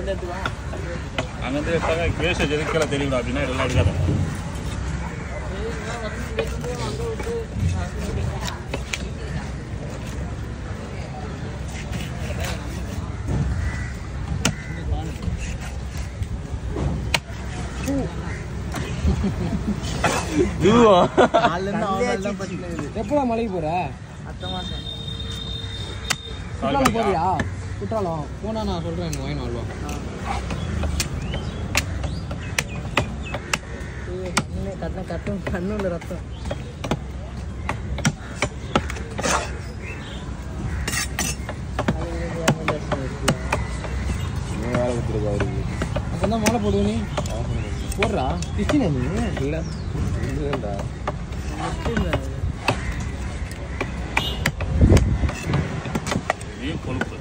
அங்கேருந்து எடுத்துக்கலாம் அங்கேருந்து எடுத்தாங்க வேஸ்டேஜ் எதுக்கல தெரியும் அப்படின்னா இதெல்லாம் எடுக்காத இதுவா நாலுலேருந்து அவன் தான் பண்ணிடுது எப்போ மலைக்கு போற அடுத்த மாதம் குற்றாலம் போறியா குற்றாலம் போனா நான் சொல்றேன் எனக்கு வாங்கி வருவா கண்ணு கண்ணு கட்டும் கண்ணுல ரத்தம் வேலை கொடுத்துருக்கா அவருக்கு அப்போ தான் மாலை போடுவ நீ போடுறா கிறிஸ்டினா நீ இல்லை இல்லைடா நீ கொழுப்பு